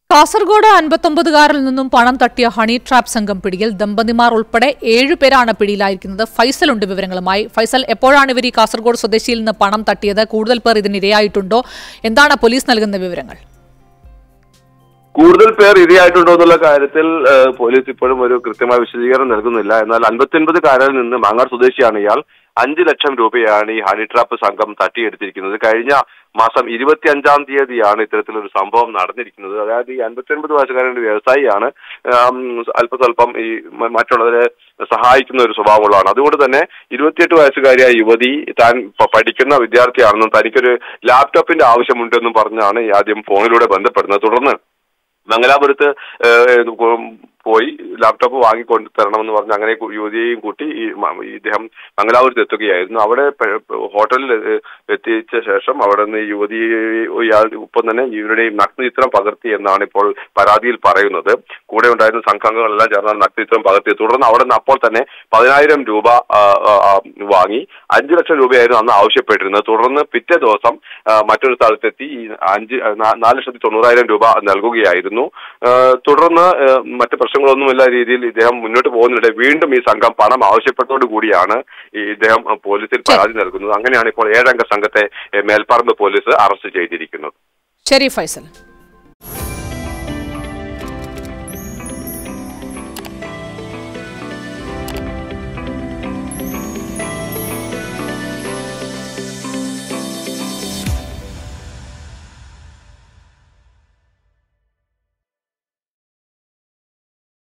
കാസർഗോഡ് അൻപത്തൊമ്പതുകാരിൽ നിന്നും പണം തട്ടിയ ഹണി ട്രാപ്പ് സംഘം പിടിയിൽ ദമ്പതിമാർ ഉൾപ്പെടെ ഏഴുപേരാണ് പിടിയിലായിരിക്കുന്നത് ഫൈസൽ ഉണ്ട് വിവരങ്ങളുമായി ഫൈസൽ എപ്പോഴാണ് ഇവർ ഈ കാസർഗോഡ് സ്വദേശിയിൽ നിന്ന് പണം തട്ടിയത് കൂടുതൽ പേർ ഇതിന് ഇരയായിട്ടുണ്ടോ എന്താണ് പോലീസ് നൽകുന്ന വിവരങ്ങൾ കൂടുതൽ പേർ ഇരയായിട്ടുണ്ടോ എന്നുള്ള കാര്യത്തിൽ ഏഹ്, പോലീസ് ഇപ്പോഴും ഒരു കൃത്യമായ വിശദീകരണം നൽകുന്നില്ല എന്നാൽ അൻപത്തിയൊൻപത് കാരിൽ നിന്ന് മാങ്ങാട് സ്വദേശിയാണ് ഇയാൾ അഞ്ച് ലക്ഷം രൂപയാണ് ഈ ഹണി ട്രാപ്പ് സംഘം തട്ടിയെടുത്തിരിക്കുന്നത് കഴിഞ്ഞ മാസം ഇരുപത്തി അഞ്ചാം തീയതിയാണ് ഇത്തരത്തിലൊരു സംഭവം നടന്നിരിക്കുന്നത് അതായത് ഈ അൻപത്തിയൊൻപത് വയസ്സുകാരൻ ഒരു വ്യവസായിയാണ് ആം, അല്പസ്വല്പം ഈ മ- മറ്റുള്ളവരെ സഹായിക്കുന്ന ഒരു സ്വഭാവമുള്ളതാണ് അതുകൊണ്ട് തന്നെ ഇരുപത്തിയെട്ട് വയസ്സുകാരിയായ യുവതി താൻ പ- പഠിക്കുന്ന വിദ്യാർത്ഥിയാണെന്നും തനിക്കൊരു ലാപ്ടോപ്പിന്റെ ആവശ്യമുണ്ടെന്നും പറഞ്ഞാണ് ഈ ആദ്യം ഫോണിലൂടെ ബന്ധപ്പെടുന്നത് തുടർന്ന് മംഗലാപുരത്ത് ഏഹ്, കൊ- പോയി ലാപ്ടോപ്പ് വാങ്ങിക്കൊണ്ട് തരണമെന്ന് പറഞ്ഞ് അങ്ങനെ കു- യുവതിയെയും കൂട്ടി ഈ മ- ഈ ഇദ്ദേഹം മംഗലാപുരത്ത് എത്തുകയായിരുന്നു അവിടെ പെ- പെ- ഹോട്ടലിൽ ഏഹ്, എത്തിച്ച ശേഷം അവിടെ നിന്ന് ഈ യുവതി ഇയാൾ ഒപ്പം തന്നെ ഇവരുടെയും നഗ്നചിത്രം പകർത്തി എന്നാണ് ഇപ്പോൾ പരാതിയിൽ പറയുന്നത് കൂടെ ഉണ്ടായിരുന്ന സംഘാംഗങ്ങളെല്ലാം ചേർന്നാണ് നഗ്നചിത്രം പകർത്തിയത് തുടർന്ന് അവിടെ നിന്ന് അപ്പോൾ തന്നെ പതിനായിരം രൂപ ആ, ആ, ആ, വാങ്ങി അഞ്ചു ലക്ഷം രൂപയായിരുന്നു അന്ന് ആവശ്യപ്പെട്ടിരുന്നത് തുടർന്ന് പിറ്റേ ദിവസം ആ, മറ്റൊരു സ്ഥലത്തെത്തി ഈ അഞ്ച് നാ- നാല് ലക്ഷത്തി തൊണ്ണൂറായിരം രൂപ നൽകുകയായിരുന്നു ആ, തുടർന്ന് ആ, മറ്റ് പ്രശ്നങ്ങളൊന്നുമില്ല രീതിയിൽ ഇദ്ദേഹം മുന്നോട്ട് പോകുന്നതിനിടെ വീണ്ടും ഈ സംഘം പണം ആവശ്യപ്പെട്ടതോടു കൂടിയാണ് ഈ ഇദ്ദേഹം പോലീസിൽ പരാതി നൽകുന്നത് അങ്ങനെയാണ് ഇപ്പോൾ ഏഴംഗ സംഘത്തെ ഏ, മേൽപ്പറമ്പ് പോലീസ് അറസ്റ്റ് ചെയ്തിരിക്കുന്നത് ശരി ഫൈസൽ